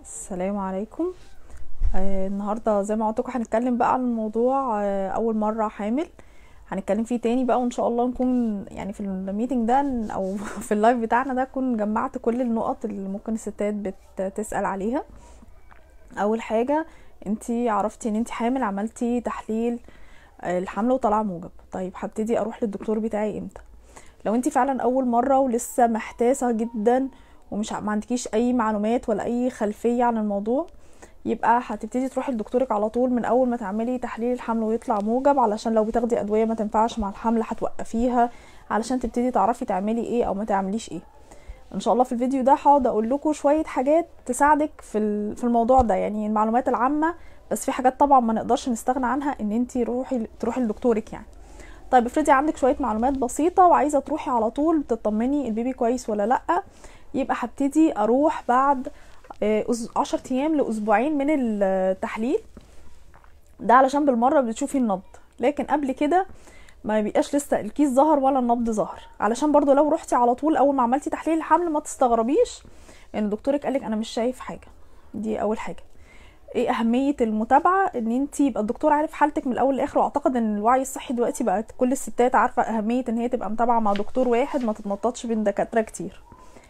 السلام عليكم آه النهارده زي ما قلت لكم هنتكلم بقى عن موضوع آه اول مره حامل هنتكلم فيه تاني بقى وان شاء الله نكون يعني في الميتنج ده او في اللايف بتاعنا ده نكون جمعت كل النقط اللي ممكن الستات بتسال عليها اول حاجه انتي عرفتي ان انتي حامل عملتي تحليل آه الحمل وطلع موجب طيب هبتدي اروح للدكتور بتاعي امتى لو انتي فعلا اول مره ولسه محتاسه جدا ومش ما عندكيش اي معلومات ولا اي خلفيه عن الموضوع يبقى هتبتدي تروحي لدكتورك على طول من اول ما تعملي تحليل الحمل ويطلع موجب علشان لو بتاخدي ادويه ما تنفعش مع الحمل هتوقفيها علشان تبتدي تعرفي تعملي ايه او ما تعمليش ايه ان شاء الله في الفيديو ده هقعد اقول لكم شويه حاجات تساعدك في في الموضوع ده يعني المعلومات العامه بس في حاجات طبعا ما نقدرش نستغنى عنها ان انت روحي تروحي لدكتورك يعني طيب افرضي عندك شويه معلومات بسيطه وعايزه تروحي على طول تطمني البيبي كويس ولا لا يبقى هبتدي اروح بعد عشر ايام لاسبوعين من التحليل ده علشان بالمره بتشوفي النبض لكن قبل كده ما بيبقاش لسه الكيس ظهر ولا النبض ظهر علشان برضو لو رحتي على طول اول ما عملتي تحليل الحمل ما تستغربيش ان دكتورك قالك انا مش شايف حاجه دي اول حاجه ايه اهميه المتابعه ان انت يبقى الدكتور عارف حالتك من الاول لاخر واعتقد ان الوعي الصحي دلوقتي بقت كل الستات عارفه اهميه ان هي تبقى متابعه مع دكتور واحد ما تتنططش بين دكاتره كتير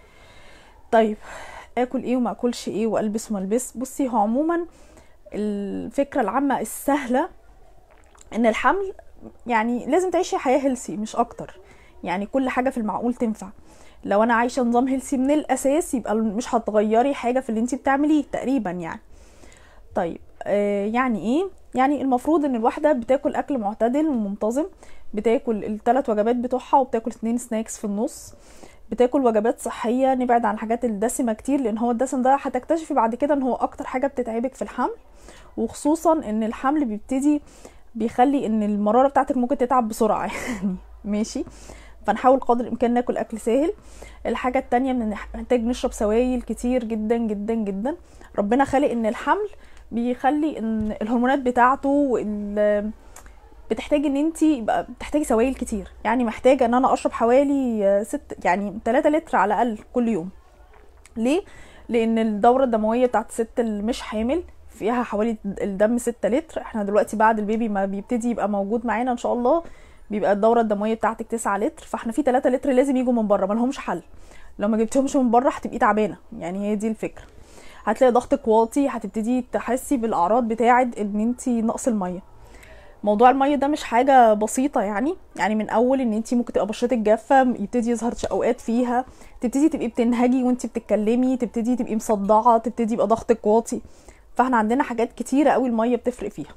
طيب اكل ايه وما اكلش ايه والبس وما البس بصي هو عموما الفكره العامه السهله ان الحمل يعني لازم تعيشي حياه هيلسي مش اكتر يعني كل حاجه في المعقول تنفع لو انا عايشه نظام هيلسي من الاساس يبقى مش هتغيري حاجه في اللي انت بتعمليه تقريبا يعني طيب آه يعني ايه يعني المفروض ان الواحده بتاكل اكل معتدل ومنتظم بتاكل الثلاث وجبات بتوعها وبتاكل اتنين سناكس في النص بتاكل وجبات صحيه نبعد عن الحاجات الدسمه كتير لان هو الدسم ده هتكتشفي بعد كده ان هو اكتر حاجه بتتعبك في الحمل وخصوصا ان الحمل بيبتدي بيخلي ان المراره بتاعتك ممكن تتعب بسرعه يعني ماشي فنحاول قدر الامكان ناكل اكل سهل الحاجه التانية ان نحتاج نشرب سوائل كتير جدا جدا جدا ربنا خالق ان الحمل بيخلي ان الهرمونات بتاعته وال بتحتاجي ان انت يبقى بتحتاجي سوائل كتير يعني محتاجه ان انا اشرب حوالي ست يعني 3 لتر على الاقل كل يوم ليه لان الدوره الدمويه بتاعت الست اللي مش حامل فيها حوالي الدم 6 لتر احنا دلوقتي بعد البيبي ما بيبتدي يبقى موجود معانا ان شاء الله بيبقى الدوره الدمويه بتاعتك 9 لتر فاحنا في 3 لتر لازم يجوا من بره ما لهمش حل لو ما جبتهمش من بره هتبقي تعبانه يعني هي دي الفكره هتلاقي ضغطك واطي هتبتدي تحسي بالاعراض بتاعه ان انت نقص الميه موضوع الميه ده مش حاجه بسيطه يعني يعني من اول ان انت ممكن تبقى بشرتك جافه يبتدي يظهر اوقات فيها تبتدي تبقي بتنهجي وانت بتتكلمي تبتدي تبقي مصدعه تبتدي يبقى ضغطك واطي فاحنا عندنا حاجات كتيره قوي الميه بتفرق فيها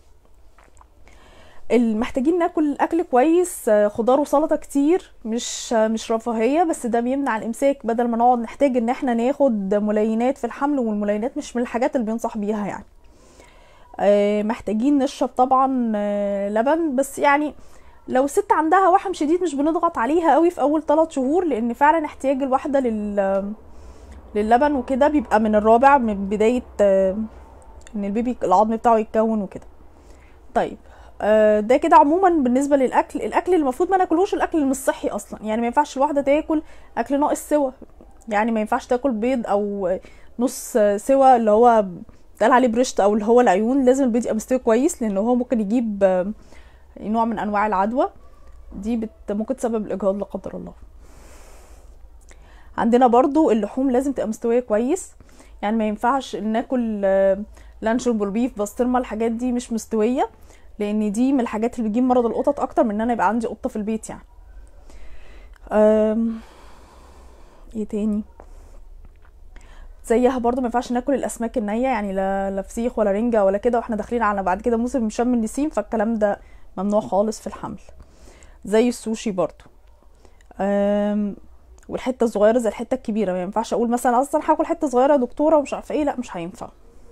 محتاجين ناكل اكل كويس خضار وسلطه كتير مش مش رفاهيه بس ده بيمنع الامساك بدل ما نقعد نحتاج ان احنا ناخد ملينات في الحمل والملينات مش من الحاجات اللي بينصح بيها يعني محتاجين نشرب طبعا لبن بس يعني لو الست عندها وحم شديد مش بنضغط عليها قوي في اول 3 شهور لان فعلا احتياج الواحده لل للبن وكده بيبقى من الرابع من بدايه ان البيبي العظم بتاعه يتكون وكده طيب ده كده عموما بالنسبه للاكل الاكل اللي المفروض ما ناكلهوش الاكل اللي مش صحي اصلا يعني ما ينفعش الواحده تاكل اكل ناقص سوا يعني ما ينفعش تاكل بيض او نص سوا اللي هو اتقال عليه برشت او اللي هو العيون لازم البيض يبقى مستوي كويس لان هو ممكن يجيب نوع من انواع العدوى دي بت ممكن تسبب الاجهاض لا قدر الله عندنا برضو اللحوم لازم تبقى مستويه كويس يعني ما ينفعش ناكل لانشون بولبيف بسطرمه الحاجات دي مش مستويه لان دي من الحاجات اللي بتجيب مرض القطط اكتر من ان انا يبقى عندي قطه في البيت يعني أم... ايه تاني زيها برضو ما ينفعش ناكل الاسماك النيه يعني لا لا فسيخ ولا رنجه ولا كده واحنا داخلين على بعد كده موسم شم النسيم فالكلام ده ممنوع خالص في الحمل زي السوشي برضو أم... والحته الصغيره زي الحته الكبيره ما ينفعش اقول مثلا اصلا هاكل حته صغيره يا دكتوره ومش عارفه ايه لا مش هينفع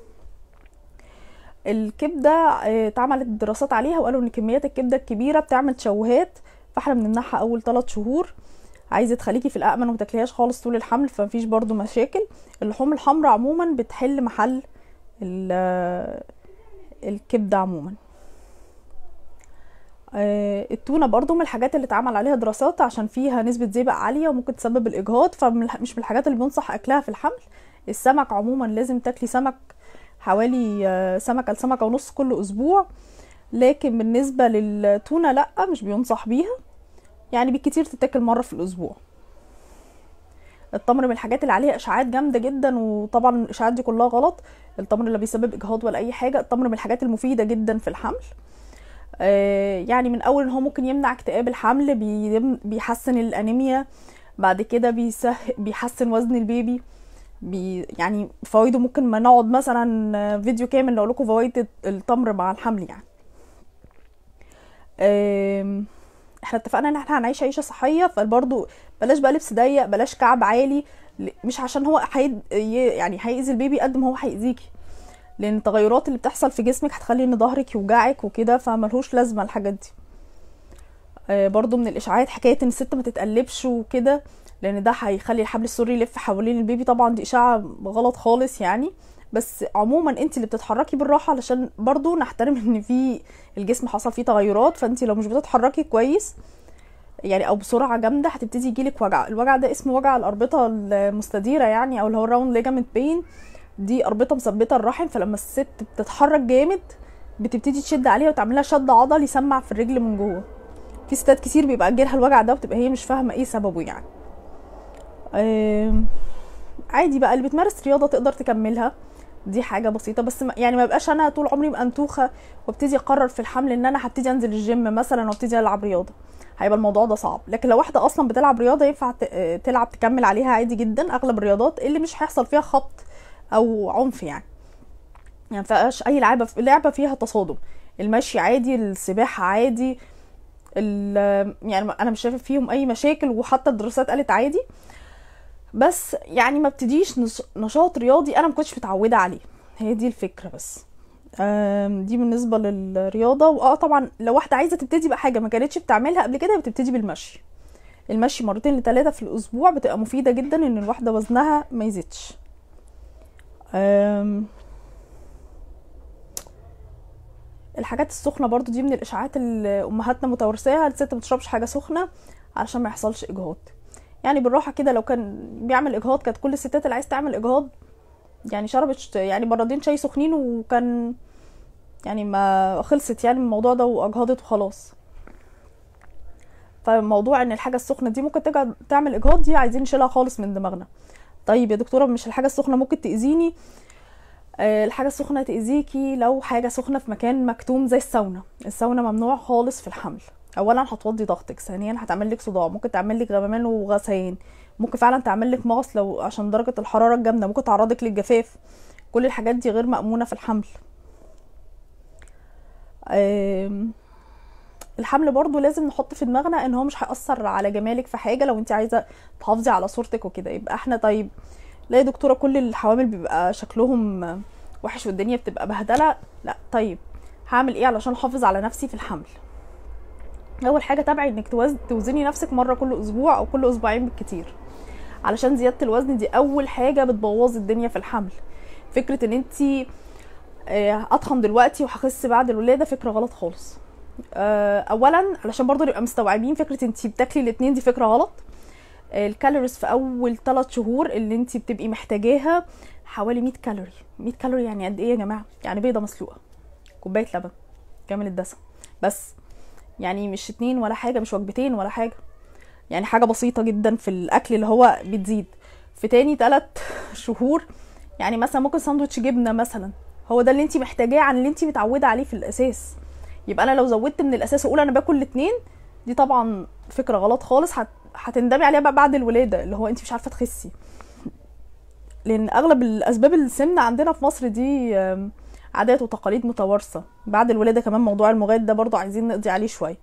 الكبده اتعملت دراسات عليها وقالوا ان كميات الكبده الكبيره بتعمل تشوهات فاحنا بنمنعها اول 3 شهور عايزه تخليكي في الامن وما تاكليهاش خالص طول الحمل فمفيش برضو مشاكل اللحوم الحمراء عموما بتحل محل الكبده عموما آه، التونه برضو من الحاجات اللي اتعمل عليها دراسات عشان فيها نسبه زئبق عاليه وممكن تسبب الاجهاض فمش من الحاجات اللي بنصح اكلها في الحمل السمك عموما لازم تاكلي سمك حوالي آه، سمكه لسمكه ونص كل اسبوع لكن بالنسبه للتونه لا مش بينصح بيها يعني بالكتير تتاكل مره في الاسبوع التمر من الحاجات اللي عليها اشاعات جامده جدا وطبعا الاشاعات دي كلها غلط التمر لا بيسبب اجهاض ولا اي حاجه التمر من الحاجات المفيده جدا في الحمل آه، يعني من اول ان هو ممكن يمنع اكتئاب الحمل بيم- بيحسن الانيميا بعد كده بيسه بيحسن وزن البيبي بي يعني فوائده ممكن ما نقعد مثلا فيديو كامل نقول لكم فوائد التمر مع الحمل يعني آم، احنا اتفقنا ان احنا هنعيش عيشه صحيه فبرضه بلاش بقى لبس ضيق بلاش كعب عالي ل- مش عشان هو حيد ي- يعني هيأذي البيبي قد ما هو هيأذيكي لان التغيرات اللي بتحصل في جسمك هتخلي ان ظهرك يوجعك وكده فملهوش لازمه الحاجات دي آه، برضو من الاشاعات حكايه ان الست ما تتقلبش وكده لان ده هيخلي الحبل السري يلف حوالين البيبي طبعا دي اشاعه غلط خالص يعني بس عموما انت اللي بتتحركي بالراحه علشان برضو نحترم ان في الجسم حصل فيه تغيرات فانت لو مش بتتحركي كويس يعني او بسرعه جامده هتبتدي يجيلك وجع الوجع ده اسمه وجع الاربطه المستديره يعني او اللي هو الراوند ليجامنت بين دي اربطه مثبته الرحم فلما الست بتتحرك جامد بتبتدي تشد عليها وتعملها شد عضلي يسمع في الرجل من جوه في ستات كتير بيبقى جالها الوجع ده وبتبقى هي مش فاهمه ايه سببه يعني آم، عادي بقى اللي بتمارس رياضه تقدر تكملها دي حاجه بسيطه بس ما- يعني ما بقاش انا طول عمري منتوخه وابتدي اقرر في الحمل ان انا هبتدي انزل الجيم مثلا وابتدي العب رياضه هيبقى الموضوع ده صعب لكن لو واحده اصلا بتلعب رياضه ينفع ت- آه، تلعب تكمل عليها عادي جدا اغلب الرياضات اللي مش هيحصل فيها خبط او عنف يعني يعني مفيهاش اي لعبه لعبه فيها تصادم المشي عادي السباحه عادي ال- يعني انا مش شايفه فيهم اي مشاكل وحتى الدراسات قالت عادي بس يعني ما ابتديش نش- نشاط رياضي انا ما كنتش متعوده عليه هي دي الفكره بس آم، دي بالنسبه للرياضه واه طبعا لو واحده عايزه تبتدي بحاجه ما كانتش بتعملها قبل كده بتبتدي بالمشي المشي مرتين لثلاثه في الاسبوع بتبقى مفيده جدا ان الواحده وزنها ما يزيدش آم، الحاجات السخنه برضو دي من الاشاعات اللي امهاتنا متوارثاها الست ما تشربش حاجه سخنه علشان ما يحصلش اجهاض يعني بالراحه كده لو كان بيعمل اجهاض كانت كل الستات اللي عايز تعمل اجهاض يعني شربت ش- يعني بردين شاي سخنين وكان يعني ما خلصت يعني من الموضوع ده واجهضت وخلاص فموضوع ان الحاجه السخنه دي ممكن تجع- تعمل اجهاض دي عايزين نشيلها خالص من دماغنا طيب يا دكتوره مش الحاجه السخنه ممكن تاذيني آه، الحاجه السخنه تاذيكي لو حاجه سخنه في مكان مكتوم زي الساونا الساونا ممنوع خالص في الحمل اولا هتوضي ضغطك ثانيا هتعمل لك صداع ممكن تعمل لك غممان وغثيان ممكن فعلا تعمل لك مغص لو عشان درجه الحراره الجامده ممكن تعرضك للجفاف كل الحاجات دي غير مأمونة في الحمل آم، الحمل برضو لازم نحط في دماغنا ان هو مش هيأثر على جمالك في حاجة لو انت عايزة تحافظي على صورتك وكده يبقى احنا طيب لا يا دكتورة كل الحوامل بيبقى شكلهم وحش والدنيا بتبقى بهدلة لا طيب هعمل ايه علشان احافظ على نفسي في الحمل اول حاجة تابعي انك توز- توزني نفسك مرة كل اسبوع او كل اسبوعين بالكتير علشان زيادة الوزن دي اول حاجة بتبوظ الدنيا في الحمل فكرة ان انت اتخن دلوقتي وهخس بعد الولاده فكره غلط خالص آه، اولا علشان برضو نبقى مستوعبين فكره انت بتاكلي الاتنين دي فكره غلط آه، الكالوريز في اول 3 شهور اللي انت بتبقي محتاجاها حوالي 100 كالوري 100 كالوري يعني قد ايه يا جماعه يعني بيضه مسلوقه كوبايه لبن كامل الدسم بس يعني مش اتنين ولا حاجه مش وجبتين ولا حاجه يعني حاجه بسيطه جدا في الاكل اللي هو بتزيد في تاني 3 شهور يعني مثلا ممكن ساندوتش جبنه مثلا هو ده اللي انت محتاجاه عن اللي انت متعوده عليه في الاساس يبقى انا لو زودت من الاساس واقول انا باكل الاتنين دي طبعا فكره غلط خالص هت... هتندمي عليها بقى بعد الولاده اللي هو انت مش عارفه تخسي لان اغلب الاسباب السمنه عندنا في مصر دي آم، عادات وتقاليد متوارثه بعد الولاده كمان موضوع المغات ده برضو عايزين نقضي عليه شويه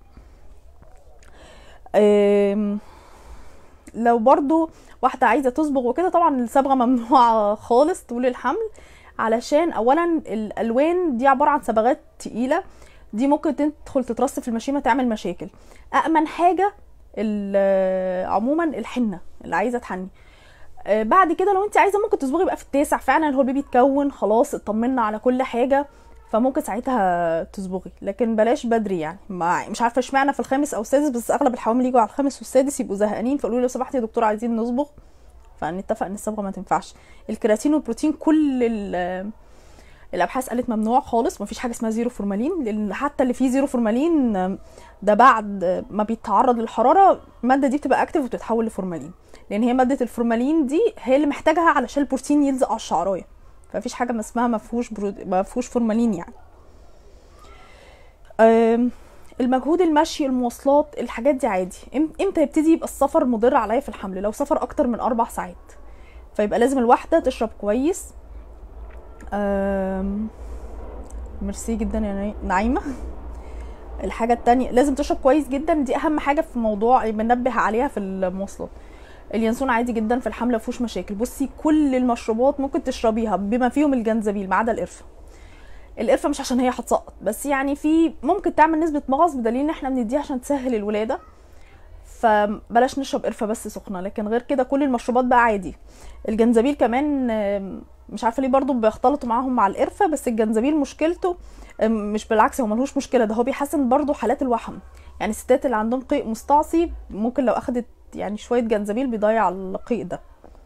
آم، لو برضو واحدة عايزة تصبغ وكده طبعا الصبغة ممنوعة خالص طول الحمل علشان اولا الالوان دي عبارة عن صبغات تقيلة دي ممكن تدخل تترص في المشيمة تعمل مشاكل أأمن حاجة ال- عموما الحنة اللي عايزة تحني آه، بعد كده لو انت عايزة ممكن تصبغي بقى في التاسع فعلا هو البيبي اتكون خلاص اطمنا على كل حاجة فممكن ساعتها تصبغي لكن بلاش بدري يعني ما مش عارفه اشمعنى في الخامس او السادس بس اغلب الحوامل يجوا على الخامس والسادس يبقوا زهقانين فقالوا لي لو سمحتي يا دكتوره عايزين نصبغ فنتفق ان الصبغه ما تنفعش الكرياتين والبروتين كل الابحاث قالت ممنوع خالص مفيش حاجه اسمها زيرو فورمالين لان حتى اللي فيه زيرو فورمالين ده بعد ما بيتعرض للحراره الماده دي بتبقى اكتف وتتحول لفورمالين لان هي ماده الفورمالين دي هي اللي محتاجها علشان البروتين يلزق على الشعرايه فمفيش حاجه ما اسمها ما فيهوش برو... ما فيهوش فورمالين يعني المجهود المشي المواصلات الحاجات دي عادي امتى يبتدي يبقى السفر مضر عليا في الحمل لو سفر اكتر من اربع ساعات فيبقى لازم الواحده تشرب كويس ميرسي جدا يا نعيمه الحاجه التانية لازم تشرب كويس جدا دي اهم حاجه في موضوع بننبه عليها في المواصلات اليانسون عادي جدا في الحمل مفيهوش مشاكل بصي كل المشروبات ممكن تشربيها بما فيهم الجنزبيل ما عدا القرفه القرفه مش عشان هي هتسقط بس يعني في ممكن تعمل نسبه مغص بدليل ان احنا بنديها عشان تسهل الولاده فبلاش نشرب قرفه بس سخنه لكن غير كده كل المشروبات بقى عادي الجنزبيل كمان مش عارفه ليه برضو بيختلطوا معاهم مع القرفه بس الجنزبيل مشكلته مش بالعكس هو ملهوش مشكله ده هو بيحسن برضو حالات الوحم يعني الستات اللي عندهم قيء مستعصي ممكن لو اخدت يعني شويه جنزبيل بيضيع القيء ده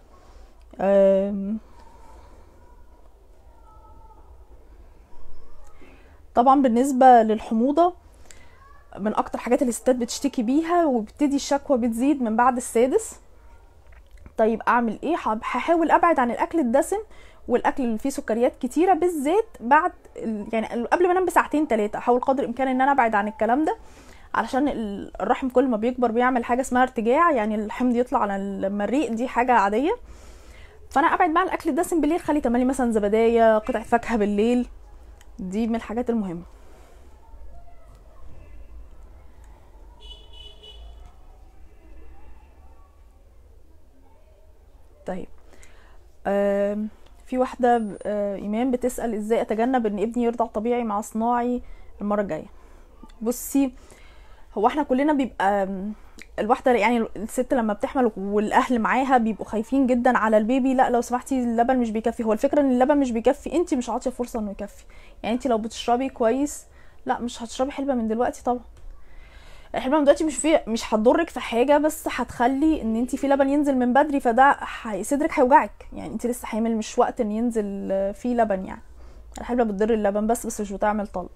طبعا بالنسبه للحموضه من اكتر حاجات اللي الستات بتشتكي بيها وبتدي الشكوى بتزيد من بعد السادس طيب اعمل ايه هحاول ابعد عن الاكل الدسم والاكل اللي فيه سكريات كتيره بالذات بعد يعني قبل ما انام بساعتين ثلاثه احاول قدر الامكان ان انا ابعد عن الكلام ده علشان الرحم كل ما بيكبر بيعمل حاجه اسمها ارتجاع يعني الحمض يطلع على المريء دي حاجه عاديه فانا ابعد بقى عن الاكل الدسم بالليل خلي تملي مثلا زبدايه قطع فاكهه بالليل دي من الحاجات المهمه طيب في واحده ايمان بتسال ازاي اتجنب ان ابني يرضع طبيعي مع صناعي المره الجايه بصي هو احنا كلنا بيبقى الواحده يعني الست لما بتحمل والاهل معاها بيبقوا خايفين جدا على البيبي لا لو سمحتي اللبن مش بيكفي هو الفكره ان اللبن مش بيكفي انت مش عاطيه فرصه انه يكفي يعني انت لو بتشربي كويس لا مش هتشربي حلبه من دلوقتي طبعا الحلبه من دلوقتي مش في مش هتضرك في حاجه بس هتخلي ان انت في لبن ينزل من بدري فده حي... صدرك هيوجعك يعني انت لسه حامل مش وقت ان ينزل فيه لبن يعني الحلبه بتضر اللبن بس بس مش بتعمل طلب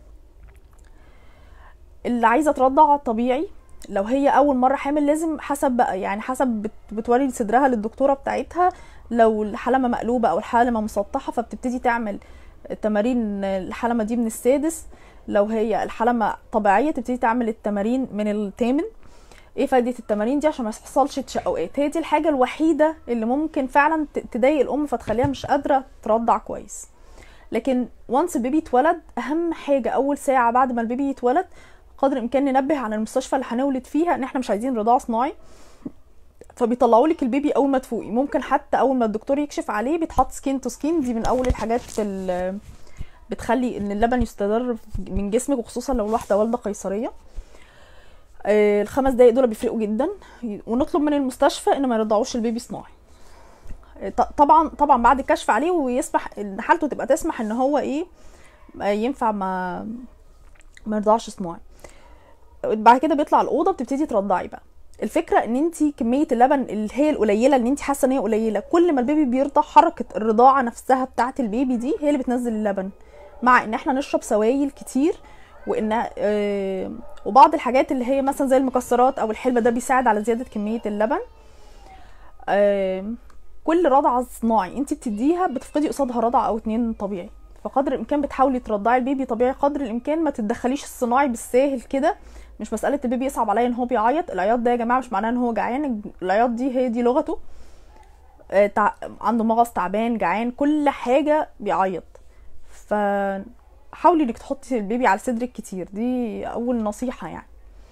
اللي عايزه ترضع طبيعي لو هي اول مره حامل لازم حسب بقى يعني حسب بتوري صدرها للدكتوره بتاعتها لو الحلمه مقلوبه او الحلمه مسطحه فبتبتدي تعمل تمارين الحلمه دي من السادس لو هي الحلمه طبيعيه تبتدي تعمل التمارين من الثامن ايه فايده التمارين دي عشان ما يحصلش تشققات هي دي الحاجه الوحيده اللي ممكن فعلا تضايق الام فتخليها مش قادره ترضع كويس لكن وانس البيبي اتولد اهم حاجه اول ساعه بعد ما البيبي يتولد قدر الامكان ننبه على المستشفى اللي هنولد فيها ان احنا مش عايزين رضاعه صناعي فبيطلعوا لك البيبي اول ما تفوقي ممكن حتى اول ما الدكتور يكشف عليه بيتحط سكين تو سكين دي من اول الحاجات اللي بتخلي ان اللبن يستدر من جسمك وخصوصا لو الواحده والده قيصريه آه الخمس دقايق دول بيفرقوا جدا ونطلب من المستشفى ان ما يرضعوش البيبي صناعي طبعا طبعا بعد الكشف عليه ويسمح ان حالته تبقى تسمح ان هو ايه ينفع ما ما يرضعش صناعي بعد كده بيطلع الاوضه بتبتدي ترضعي بقى الفكره ان انت كميه اللبن اللي هي القليله اللي انت حاسه ان هي قليله كل ما البيبي بيرضع حركه الرضاعه نفسها بتاعه البيبي دي هي اللي بتنزل اللبن مع ان احنا نشرب سوائل كتير وان آه وبعض الحاجات اللي هي مثلا زي المكسرات او الحلبة ده بيساعد على زياده كميه اللبن آه كل رضعه صناعي انت بتديها بتفقدي قصادها رضعه او اتنين طبيعي فقدر الامكان بتحاولي ترضعي البيبي طبيعي قدر الامكان ما تتدخليش الصناعي بالساهل كده مش مساله البيبي يصعب عليا ان هو بيعيط العياط ده يا جماعه مش معناه ان هو جعان العياط دي هي دي لغته آه تع... عنده مغص تعبان جعان كل حاجه بيعيط فحاولي انك تحطي البيبي على صدرك كتير دي اول نصيحه يعني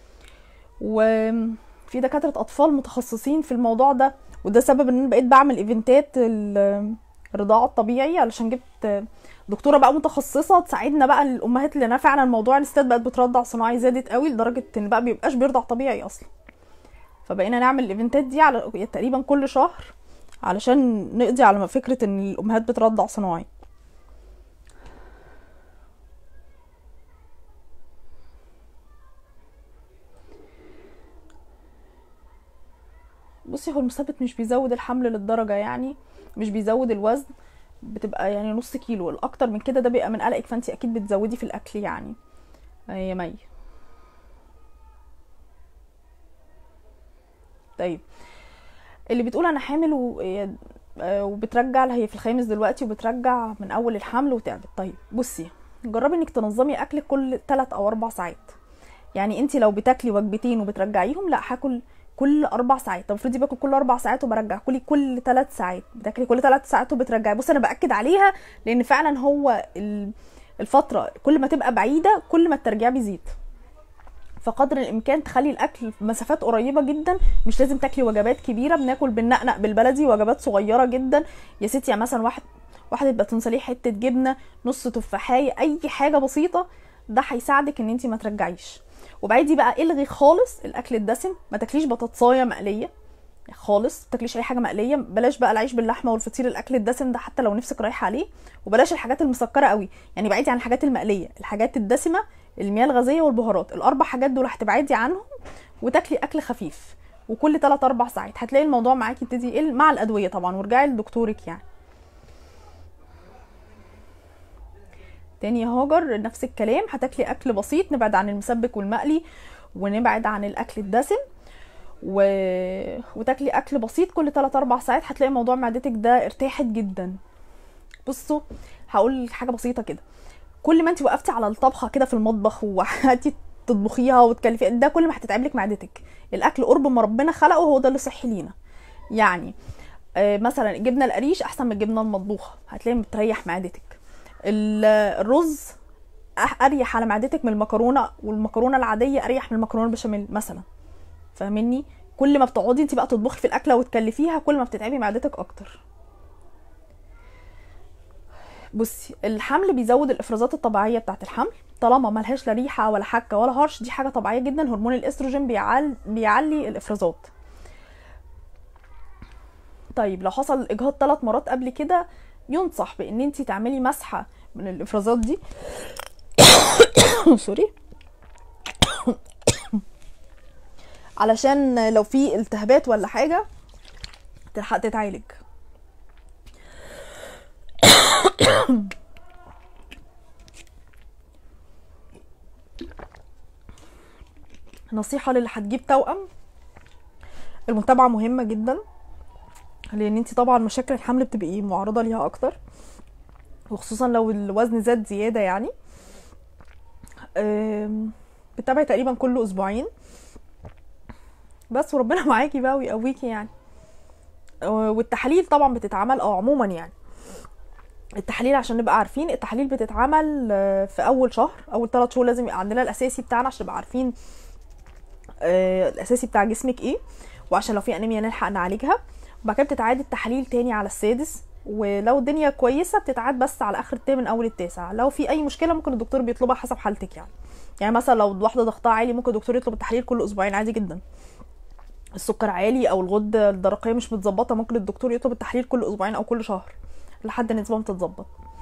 وفي دكاتره اطفال متخصصين في الموضوع ده وده سبب ان انا بقيت بعمل ايفنتات الرضاعه الطبيعي علشان جبت دكتوره بقى متخصصه تساعدنا بقى الامهات اللي انا فعلا موضوع الستات بقت بترضع صناعي زادت قوي لدرجه ان بقى بيبقاش بيرضع طبيعي اصلا فبقينا نعمل الايفنتات دي على تقريبا كل شهر علشان نقضي على فكره ان الامهات بترضع صناعي بصي هو المثبت مش بيزود الحمل للدرجه يعني مش بيزود الوزن بتبقى يعني نص كيلو الاكتر من كده ده بيبقى من قلقك فانت اكيد بتزودي في الاكل يعني يا مي طيب اللي بتقول انا حامل و... آه، وبترجع هي في الخامس دلوقتي وبترجع من اول الحمل وتعبت طيب بصي جربي انك تنظمي اكلك كل 3 او 4 ساعات يعني انت لو بتاكلي وجبتين وبترجعيهم لا هاكل كل اربع ساعات طب افرضي باكل كل اربع ساعات وبرجع كلي كل ثلاث ساعات بتاكلي كل ثلاث ساعات وبترجعي بصي انا باكد عليها لان فعلا هو الفتره كل ما تبقى بعيده كل ما الترجيع بيزيد فقدر الامكان تخلي الاكل في مسافات قريبه جدا مش لازم تاكلي وجبات كبيره بناكل بالنقنق بالبلدي وجبات صغيره جدا يا ستي يعني مثلا واحد واحد باتون ليه حته جبنه نص تفاحيه اي حاجه بسيطه ده هيساعدك ان انت ما ترجعيش وبعدي بقى الغي خالص الاكل الدسم ما تاكليش بطاطسايه مقليه خالص ما تاكليش اي حاجه مقليه بلاش بقى العيش باللحمه والفطير الاكل الدسم ده حتى لو نفسك رايحه عليه وبلاش الحاجات المسكره قوي يعني بعيدي عن الحاجات المقليه الحاجات الدسمه المياه الغازيه والبهارات الاربع حاجات دول هتبعدي عنهم وتاكلي اكل خفيف وكل 3 4 ساعات هتلاقي الموضوع معاكي يبتدي يقل مع الادويه طبعا وارجعي لدكتورك يعني تاني يا هاجر نفس الكلام هتاكلي اكل بسيط نبعد عن المسبك والمقلي ونبعد عن الاكل الدسم و... وتاكلي اكل بسيط كل 3 4 ساعات هتلاقي موضوع معدتك ده ارتاحت جدا بصوا هقول حاجه بسيطه كده كل ما انت وقفتي على الطبخه كده في المطبخ وقعدتي تطبخيها وتكلفي ده كل ما هتتعب لك معدتك الاكل قرب ما ربنا خلقه هو ده اللي صحي لينا يعني آه مثلا الجبنه القريش احسن من الجبنه المطبوخه هتلاقي بتريح معدتك الرز اريح على معدتك من المكرونه والمكرونه العاديه اريح من المكرونه البشاميل مثلا فاهمني كل ما بتقعدي انت بقى تطبخي في الاكله وتكلفيها كل ما بتتعبي معدتك اكتر بصي الحمل بيزود الافرازات الطبيعيه بتاعه الحمل طالما ملهاش لا ريحه ولا حكه ولا هرش دي حاجه طبيعيه جدا هرمون الاستروجين بيعل بيعلي الافرازات طيب لو حصل اجهاض ثلاث مرات قبل كده ينصح بان انت تعملي مسحه من الافرازات دي سوري علشان لو في التهابات ولا حاجه تلحق تتعالج نصيحة للي هتجيب توأم المتابعة مهمة جدا لان انت طبعا مشاكل الحمل بتبقي معرضة ليها اكتر وخصوصا لو الوزن زاد زيادة يعني بتتابعي تقريبا كل اسبوعين بس وربنا معاكي بقى ويقويكي يعني والتحاليل طبعا بتتعمل اه عموما يعني التحاليل عشان نبقى عارفين التحاليل بتتعمل آه، في اول شهر اول ثلاث شهور لازم يبقى عندنا الاساسي بتاعنا عشان نبقى عارفين آه، الاساسي بتاع جسمك ايه وعشان لو في انيميا نلحق نعالجها وبعد كده بتتعاد التحاليل تاني على السادس ولو الدنيا كويسه بتتعاد بس على اخر التامن اول التاسع لو في اي مشكله ممكن الدكتور بيطلبها حسب حالتك يعني يعني مثلا لو واحده ضغطها عالي ممكن الدكتور يطلب التحاليل كل اسبوعين عادي جدا السكر عالي او الغده الدرقيه مش متظبطه ممكن الدكتور يطلب التحليل كل اسبوعين او كل شهر لحد نسبهم تتظبط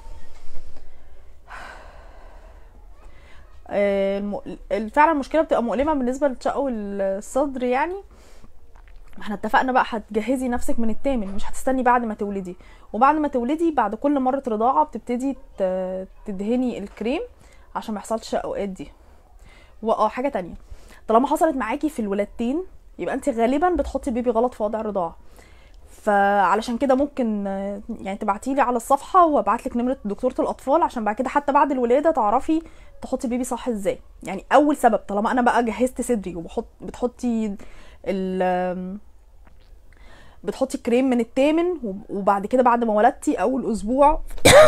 آه، فعلا المشكله بتبقى مؤلمه بالنسبه للشقه الصدر يعني احنا اتفقنا بقى هتجهزي نفسك من التامن مش هتستني بعد ما تولدي وبعد ما تولدي بعد كل مره رضاعه بتبتدي تدهني الكريم عشان ما يحصلش اوقات دي واه حاجه تانية طالما حصلت معاكي في الولادتين يبقى انت غالبا بتحطي البيبي غلط في وضع الرضاعه فعلشان كده ممكن يعني تبعتي لي على الصفحه وابعت لك نمره دكتوره الاطفال عشان بعد كده حتى بعد الولاده تعرفي تحطي بيبي صح ازاي يعني اول سبب طالما انا بقى جهزت صدري وبحط بتحطي ال بتحطي كريم من الثامن وبعد كده بعد ما ولدتي اول اسبوع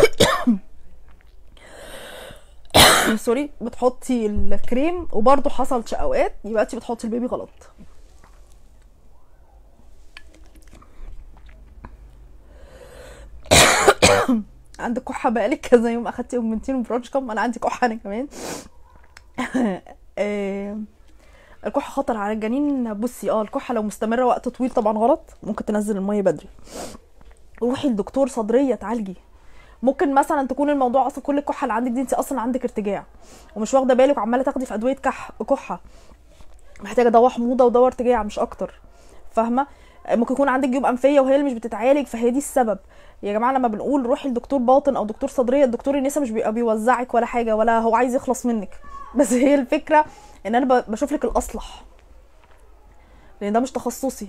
سوري بتحطي الكريم وبرده حصل شقوات يبقى انت بتحطي البيبي غلط عندك كحه بقالك كذا يوم اخدتي اوجمنتين وبرونش كم انا عندي كحه انا كمان آه، الكحه خطر على الجنين بصي اه الكحه لو مستمره وقت طويل طبعا غلط ممكن تنزل الميه بدري روحي لدكتور صدريه تعالجي ممكن مثلا تكون الموضوع اصلا كل الكحه اللي عندك دي انت اصلا عندك ارتجاع ومش واخده بالك وعماله تاخدي في ادويه كح كحه محتاجه دواء حموضه ودواء ارتجاع مش اكتر فاهمه ممكن يكون عندك جيوب انفيه وهي اللي مش بتتعالج فهي دي السبب يا جماعه لما بنقول روحي لدكتور باطن او دكتور صدريه الدكتور النساء مش بيبقى بيوزعك ولا حاجه ولا هو عايز يخلص منك بس هي الفكره ان انا بشوف لك الاصلح لان ده مش تخصصي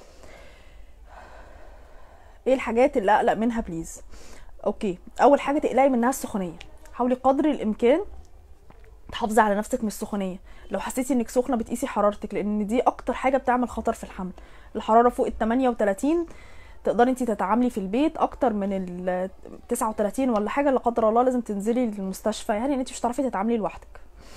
ايه الحاجات اللي اقلق منها بليز اوكي اول حاجه تقلقي منها السخونيه حاولي قدر الامكان تحافظي على نفسك من السخونيه لو حسيتي انك سخنه بتقيسي حرارتك لان دي اكتر حاجه بتعمل خطر في الحمل الحراره فوق ال 38 تقدري انت تتعاملي في البيت اكتر من ال 39 ولا حاجه لا قدر الله لازم تنزلي للمستشفى يعني انت مش هتعرفي تتعاملي لوحدك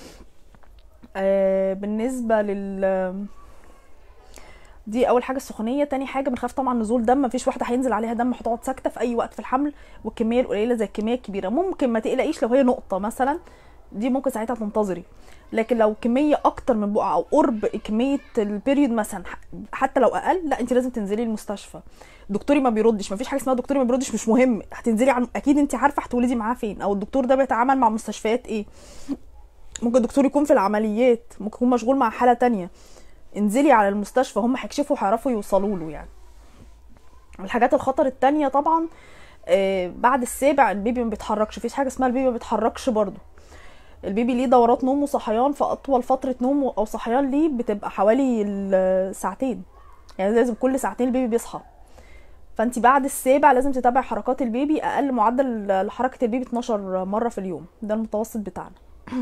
آه بالنسبه لل دي اول حاجه السخونيه تاني حاجه بنخاف طبعا نزول دم مفيش واحده هينزل عليها دم هتقعد ساكته في اي وقت في الحمل والكميه القليله زي الكميه الكبيره ممكن ما تقلقيش لو هي نقطه مثلا دي ممكن ساعتها تنتظري لكن لو كميه اكتر من بقعه او قرب كميه البيريود مثلا حتى لو اقل لا انت لازم تنزلي المستشفى دكتوري ما بيردش مفيش حاجه اسمها دكتوري ما بيردش مش مهم هتنزلي عن اكيد انت عارفه هتولدي معاه فين او الدكتور ده بيتعامل مع مستشفيات ايه ممكن الدكتور يكون في العمليات ممكن يكون مشغول مع حاله تانية انزلي على المستشفى هم هيكشفوا هيعرفوا يوصلوا له يعني الحاجات الخطر التانية طبعا آه بعد السابع البيبي ما بيتحركش مفيش حاجه اسمها البيبي ما بيتحركش برضه البيبي ليه دورات نوم وصحيان فاطول فتره نوم او صحيان ليه بتبقى حوالي ساعتين يعني لازم كل ساعتين البيبي بيصحى فانت بعد السابع لازم تتابعي حركات البيبي اقل معدل لحركه البيبي 12 مره في اليوم ده المتوسط بتاعنا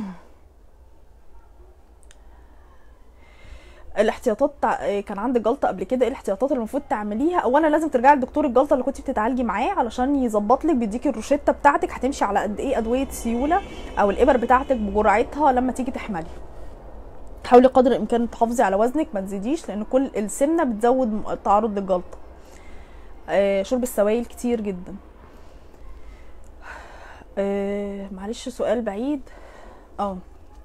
الاحتياطات كان عندك جلطه قبل كده ايه الاحتياطات اللي المفروض تعمليها اولا لازم ترجعي لدكتور الجلطه اللي كنت بتتعالجي معاه علشان يظبط لك بيديكي الروشته بتاعتك هتمشي على قد ايه ادويه سيوله او الابر بتاعتك بجرعتها لما تيجي تحملي حاولي قدر الامكان تحافظي على وزنك ما تزيديش لان كل السمنه بتزود التعرض للجلطه آه شرب السوائل كتير جدا آه معلش سؤال بعيد اه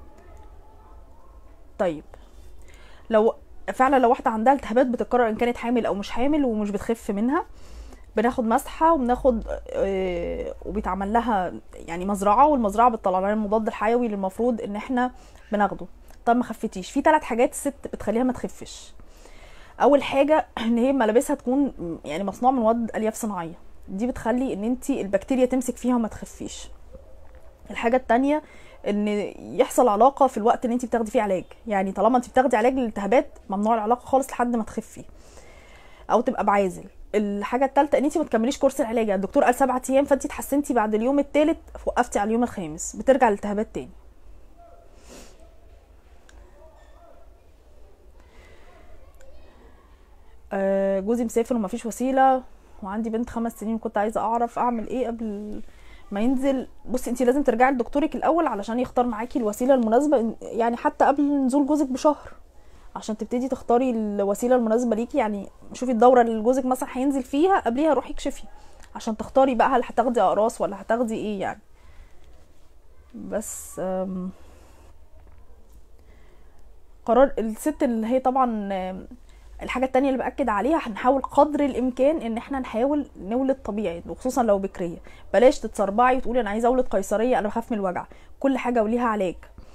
طيب لو فعلا لو واحده عندها التهابات بتتكرر ان كانت حامل او مش حامل ومش بتخف منها بناخد مسحه وبناخد آه وبيتعمل لها يعني مزرعه والمزرعه بتطلع لنا المضاد الحيوي اللي المفروض ان احنا بناخده طب ما خفتيش في ثلاث حاجات الست بتخليها ما تخفش اول حاجه ان هي ملابسها تكون يعني مصنوع من مواد الياف صناعيه دي بتخلي ان انت البكتيريا تمسك فيها وما تخفيش الحاجه التانية ان يحصل علاقه في الوقت اللي انت بتاخدي فيه علاج يعني طالما انت بتاخدي علاج للالتهابات ممنوع العلاقه خالص لحد ما تخفي او تبقى بعازل الحاجه الثالثه ان انت ما تكمليش كورس العلاج يعني الدكتور قال سبعة ايام فانت اتحسنتي بعد اليوم الثالث وقفتي على اليوم الخامس بترجع الالتهابات تاني جوزي مسافر ومفيش وسيله وعندي بنت خمس سنين وكنت عايزه اعرف اعمل ايه قبل ما ينزل بصي انت لازم ترجعي لدكتورك الاول علشان يختار معاكي الوسيله المناسبه يعني حتى قبل نزول جوزك بشهر عشان تبتدي تختاري الوسيله المناسبه ليكي يعني شوفي الدوره اللي جوزك مثلا هينزل فيها قبليها روحي اكشفي عشان تختاري بقى هل هتاخدي اقراص ولا هتاخدي ايه يعني بس قرار الست اللي هي طبعا الحاجة التانية اللي بأكد عليها هنحاول قدر الإمكان إن احنا نحاول نولد طبيعي وخصوصا لو بكرية بلاش تتسربعي وتقولي أنا عايزة أولد قيصرية أنا بخاف من الوجع كل حاجة وليها علاج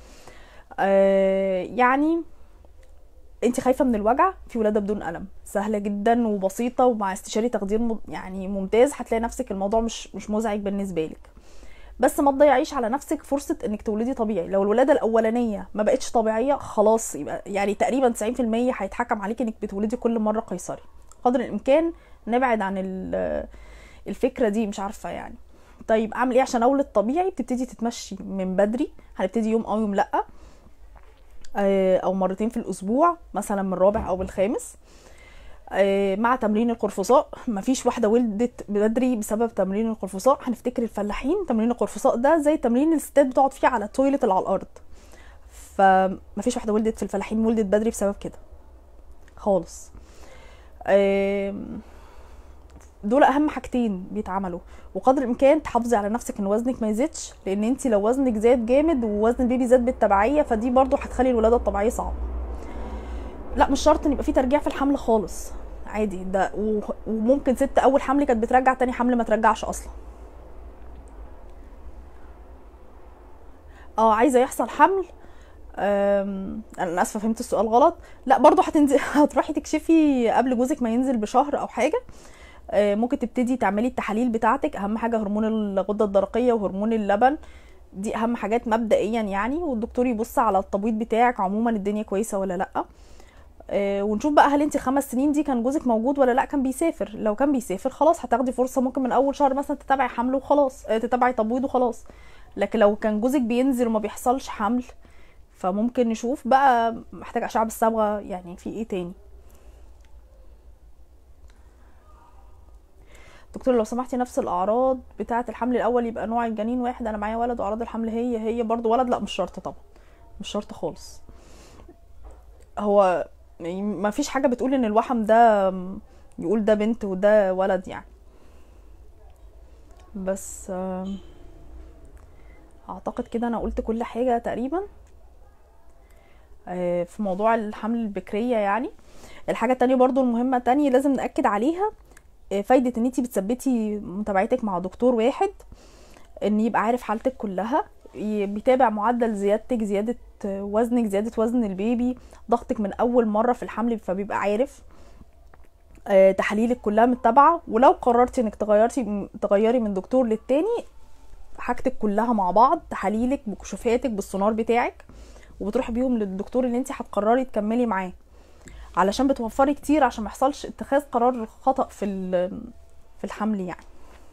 آه يعني انت خايفة من الوجع في ولادة بدون ألم سهلة جدا وبسيطة ومع استشاري تخدير يعني ممتاز هتلاقي نفسك الموضوع مش مش مزعج بالنسبة لك بس ما تضيعيش على نفسك فرصه انك تولدي طبيعي لو الولاده الاولانيه ما بقتش طبيعيه خلاص يبقى يعني تقريبا 90% هيتحكم عليك انك بتولدي كل مره قيصري قدر الامكان نبعد عن الفكره دي مش عارفه يعني طيب اعمل ايه عشان اولد طبيعي بتبتدي تتمشي من بدري هنبتدي يوم او يوم لا او مرتين في الاسبوع مثلا من الرابع او الخامس مع تمرين القرفصاء مفيش واحده ولدت بدري بسبب تمرين القرفصاء هنفتكر الفلاحين تمرين القرفصاء ده زي تمرين الستات بتقعد فيه على التويلت اللي على الارض فمفيش واحده ولدت في الفلاحين ولدت بدري بسبب كده خالص دول اهم حاجتين بيتعملوا وقدر الامكان تحافظي على نفسك ان وزنك ما يزيدش لان انت لو وزنك زاد جامد ووزن البيبي زاد بالتبعيه فدي برضو هتخلي الولاده الطبيعيه صعبه لا مش شرط ان يبقى في ترجيع في الحمل خالص عادي ده وممكن ست اول حمل كانت بترجع تاني حمل ما ترجعش اصلا اه عايزه يحصل حمل أم، انا اسفه فهمت السؤال غلط لا برضو هتنزل هتروحي تكشفي قبل جوزك ما ينزل بشهر او حاجه أه، ممكن تبتدي تعملي التحاليل بتاعتك اهم حاجه هرمون الغده الدرقيه وهرمون اللبن دي اهم حاجات مبدئيا يعني والدكتور يبص على التبويض بتاعك عموما الدنيا كويسه ولا لا أه، ونشوف بقى هل انت خمس سنين دي كان جوزك موجود ولا لا كان بيسافر لو كان بيسافر خلاص هتاخدي فرصه ممكن من اول شهر مثلا تتابعي حمل وخلاص أه، تتابعي تبويض وخلاص لكن لو كان جوزك بينزل وما بيحصلش حمل فممكن نشوف بقى محتاج اشعه بالصبغه يعني في ايه تاني دكتور لو سمحتي نفس الاعراض بتاعه الحمل الاول يبقى نوع الجنين واحد انا معايا ولد واعراض الحمل هي هي برضو ولد لا مش شرط طبعا مش شرط خالص هو يعني ما فيش حاجه بتقول ان الوحم ده يقول ده بنت وده ولد يعني بس آم، اعتقد كده انا قلت كل حاجه تقريبا آه، في موضوع الحمل البكريه يعني الحاجه التانية برضو المهمه تانية لازم ناكد عليها آه، فايده ان انتي بتثبتي متابعتك مع دكتور واحد ان يبقى عارف حالتك كلها ي- بيتابع معدل زيادتك زياده آه، وزنك زياده وزن البيبي ضغطك من اول مره في الحمل فبيبقى عارف آه، تحاليلك كلها متابعه ولو قررتي انك تغيرتي تغيري من دكتور للتاني حاجتك كلها مع بعض تحاليلك بكشوفاتك بالسونار بتاعك وبتروحي بيهم للدكتور اللي انت هتقرري تكملي معاه علشان بتوفري كتير عشان ما يحصلش اتخاذ قرار خطأ في ال- في الحمل يعني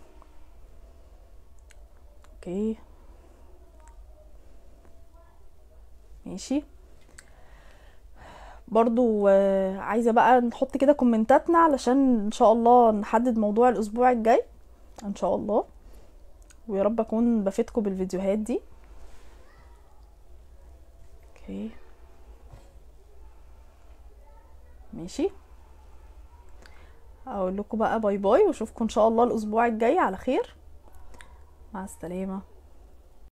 اوكي ماشي برضو آه، عايزة بقى نحط كده كومنتاتنا علشان ان شاء الله نحدد موضوع الاسبوع الجاي ان شاء الله ويا رب اكون بفيدكم بالفيديوهات دي اوكي ماشي اقول لكم بقى باي باي واشوفكم ان شاء الله الاسبوع الجاي على خير مع السلامه